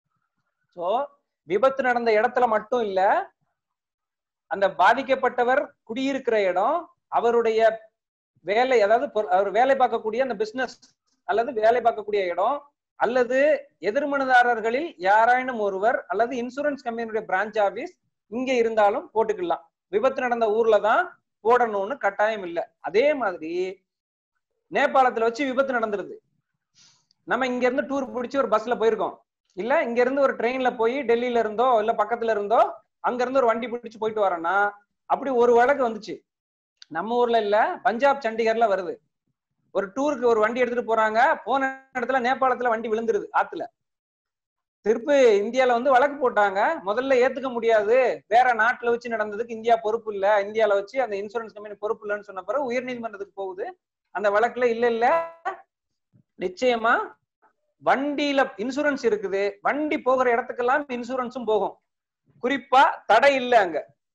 சோ விபத்து நடந்த இடத்துல மட்டும் இல்ல அந்த பாதிக்கப்பட்டவர் குடியிருக்கிற இடம் அவருடைய வேலை அதாவது பொ- அவர் வேலை பார்க்கக்கூடிய அந்த பிசினஸ் அல்லது வேலை பார்க்கக்கூடிய இடம் அல்லது எதிர்மனதாரர்களில் யாராயினும் ஒருவர் அல்லது இன்சூரன்ஸ் கம்பெனியுடைய பிரான்ச் ஆபீஸ் இங்க இருந்தாலும் போட்டுக்கலாம் விபத்து நடந்த ஊர்ல தான் போடணும்னு கட்டாயம் இல்லை அதே மாதிரி நேபாளத்துல வச்சு விபத்து நடந்துருது நம்ம இங்க இருந்து டூர் பிடிச்சி ஒரு பஸ்ல போயிருக்கோம் இல்ல இங்க இருந்து ஒரு ட்ரெயின்ல போய் டெல்லியில இருந்தோ இல்ல பக்கத்துல இருந்தோ அங்க இருந்து ஒரு வண்டி பிடிச்சு போயிட்டு வரோம்னா அப்படி ஒரு வழக்கு வந்துச்சு நம்ம ஊர்ல இல்ல பஞ்சாப் சண்டிகர்ல வருது ஒரு டூருக்கு ஒரு வண்டி எடுத்துட்டு போறாங்க போன இடத்துல நேபாளத்துல வண்டி விழுந்துருது ஆத்துல திருப்பி இந்தியால வந்து வழக்கு போட்டாங்க முதல்ல ஏத்துக்க முடியாது வேற நாட்டுல வச்சு நடந்ததுக்கு இந்தியா பொறுப்பு இல்ல இந்தியால வச்சு அந்த இன்சூரன்ஸ் கம்பெனி பொறுப்பு இல்லைன்னு சொன்ன பிறகு உயர்நீதிமன்றத்துக்கு போகுது அந்த வழக்குல இல்ல இல்ல நிச்சயமா வண்டியில இன்சூரன்ஸ் இருக்குது வண்டி போகிற இடத்துக்கெல்லாம் இன்சூரன்ஸும் போகும் குறிப்பா தடை இல்ல அங்க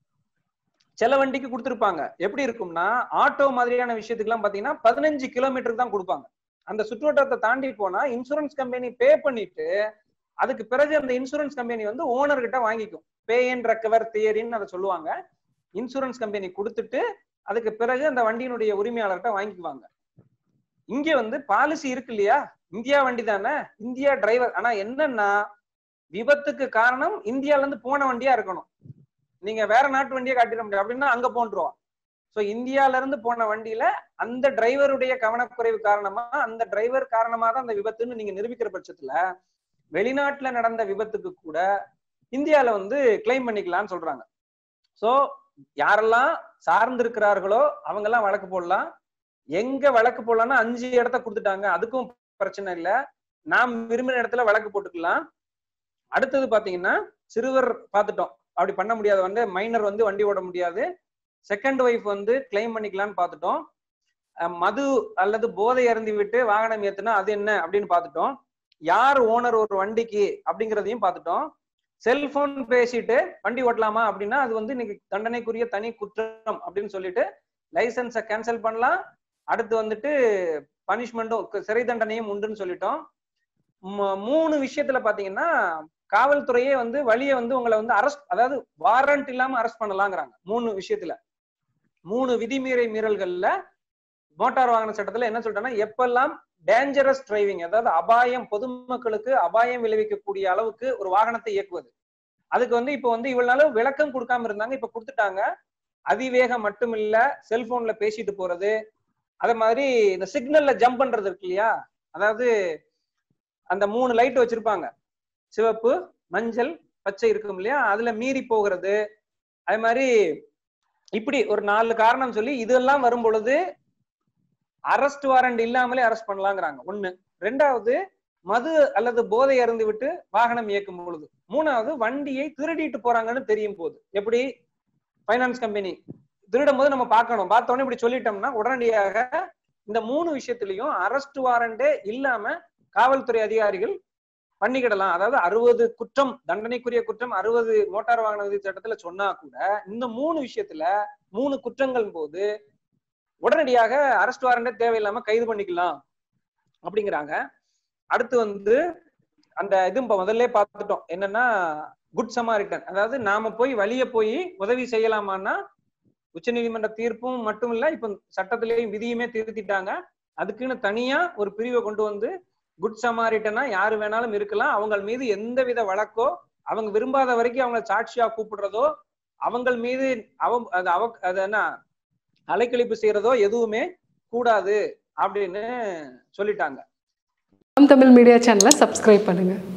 சில வண்டிக்கு கொடுத்துருப்பாங்க எப்படி இருக்கும்னா ஆட்டோ மாதிரியான விஷயத்துக்குலாம் பாத்தீங்கன்னா பதினஞ்சு கிலோமீட்டருக்கு தான் கொடுப்பாங்க அந்த சுற்றுவட்டத்தை தாண்டி போனா இன்சூரன்ஸ் கம்பெனி பே பண்ணிட்டு அதுக்கு பிறகு அந்த இன்சூரன்ஸ் கம்பெனி வந்து ஓனர் கிட்ட வாங்கிக்கும் பே அண்ட் ரெக்கவர் தியரின்னு அதை சொல்லுவாங்க இன்சூரன்ஸ் கம்பெனி கொடுத்துட்டு அதுக்கு பிறகு அந்த வண்டியினுடைய உரிமையாளர்கிட்ட வாங்கிக்குவாங்க இங்க வந்து பாலிசி இருக்கு இல்லையா இந்தியா வண்டி தானே இந்தியா டிரைவர் ஆனா என்னன்னா விபத்துக்கு காரணம் இந்தியால இருந்து போன வண்டியா இருக்கணும் நீங்க வேற நாட்டு வண்டியை காட்டிட முடியாது அப்படின்னா அங்க போன்றுவான் சோ இந்தியால இருந்து போன வண்டியில அந்த டிரைவருடைய கவனக்குறைவு காரணமா அந்த டிரைவர் காரணமா தான் அந்த விபத்துன்னு நீங்க நிரூபிக்கிற பட்சத்துல வெளிநாட்டுல நடந்த விபத்துக்கு கூட இந்தியால வந்து கிளைம் பண்ணிக்கலாம்னு சொல்றாங்க சோ யாரெல்லாம் சார்ந்திருக்கிறார்களோ அவங்க எல்லாம் வழக்கு போடலாம் எங்க வழக்கு போடலாம்னா அஞ்சு இடத்த கொடுத்துட்டாங்க அதுக்கும் பிரச்சனை இல்ல நாம் விரும்பின இடத்துல வழக்கு போட்டுக்கலாம் அடுத்தது பாத்தீங்கன்னா சிறுவர் பார்த்துட்டோம் அப்படி பண்ண முடியாது வந்து மைனர் வந்து வண்டி ஓட முடியாது செகண்ட் ஒய்ஃப் வந்து கிளைம் பண்ணிக்கலாம்னு பார்த்துட்டோம் அஹ் மது அல்லது போதை அருந்தி விட்டு வாகனம் ஏத்துனா அது என்ன அப்படின்னு பார்த்துட்டோம் யார் ஓனர் ஒரு வண்டிக்கு அப்படிங்கிறதையும் பார்த்துட்டோம் செல்போன் பேசிட்டு வண்டி ஓட்டலாமா அப்படின்னா அது வந்து இன்னைக்கு தண்டனைக்குரிய தனி குற்றம் அப்படின்னு சொல்லிட்டு லைசன்ஸை கேன்சல் பண்ணலாம் அடுத்து வந்துட்டு பனிஷ்மெண்ட்டும் சிறை தண்டனையும் உண்டுன்னு சொல்லிட்டோம் ம- மூணு விஷயத்துல பாத்தீங்கன்னா காவல்துறையே வந்து வழியை வந்து உங்களை வந்து அரெஸ்ட் அதாவது வாரண்ட் இல்லாம அரெஸ்ட் பண்ணலாங்கிறாங்க மூணு விஷயத்துல மூணு விதிமீறல் மீறல்கள்ல மோட்டார் வாகன சட்டத்துல என்ன சொல்லிட்டேன்னா எப்பெல்லாம் டேஞ்சரஸ் டிரைவிங் அதாவது அபாயம் பொதுமக்களுக்கு அபாயம் விளைவிக்கக்கூடிய அளவுக்கு ஒரு வாகனத்தை இயக்குவது அதுக்கு வந்து இப்ப வந்து இவ்வளவு நாள் விளக்கம் கொடுக்காம இருந்தாங்க இப்ப கொடுத்துட்டாங்க அதிவேகம் மட்டும் இல்ல செல்போன்ல பேசிட்டு போறது அதே மாதிரி இந்த சிக்னல்ல ஜம்ப் பண்றது இருக்கு இல்லையா அதாவது அந்த மூணு லைட் வச்சிருப்பாங்க சிவப்பு மஞ்சள் பச்சை இருக்கும் இல்லையா அதுல மீறி போகிறது அதே மாதிரி இப்படி ஒரு நாலு காரணம் சொல்லி இதெல்லாம் வரும் பொழுது அரெஸ்ட் வாரண்ட் இல்லாமலே அரெஸ்ட் பண்ணலாங்கிறாங்க ஒண்ணு ரெண்டாவது மது அல்லது போதை அருந்து விட்டு வாகனம் இயக்கும் பொழுது மூணாவது வண்டியை திருடிட்டு போறாங்கன்னு தெரியும் போது எப்படி ஃபைனான்ஸ் கம்பெனி திருடும் போது நம்ம பார்க்கணும் பார்த்தோன்னே இப்படி சொல்லிட்டோம்னா உடனடியாக இந்த மூணு விஷயத்திலையும் அரெஸ்ட் வாரண்டே இல்லாம காவல்துறை அதிகாரிகள் பண்ணிக்கிடலாம் அதாவது அறுபது குற்றம் தண்டனைக்குரிய குற்றம் அறுபது மோட்டார் வாகன விதி சட்டத்துல சொன்னா கூட இந்த மூணு விஷயத்துல மூணு குற்றங்கள் போது உடனடியாக அரெஸ்ட் வாரண்டே தேவையில்லாம கைது பண்ணிக்கலாம் அப்படிங்கிறாங்க அடுத்து வந்து அந்த இது இப்ப முதல்ல பார்த்துட்டோம் என்னன்னா குட் சமாரிட்டன் அதாவது நாம போய் வழிய போய் உதவி செய்யலாமான்னா உச்சநீதிமன்ற தீர்ப்பும் மட்டும் இல்ல இப்ப சட்டத்திலேயும் விதியுமே திருத்திட்டாங்க அதுக்குன்னு தனியா ஒரு பிரிவை கொண்டு வந்து குட் சமாரிட்டனா யாரு வேணாலும் இருக்கலாம் அவங்க மீது எந்தவித வழக்கோ அவங்க விரும்பாத வரைக்கும் அவங்கள சாட்சியா கூப்பிடுறதோ அவங்கள் மீது அவ அது அவ அது என்ன அலைக்கழிப்பு செய்யறதோ எதுவுமே கூடாது அப்படின்னு சொல்லிட்டாங்க தமிழ் மீடியா சேனலை சப்ஸ்கிரைப் பண்ணுங்கள்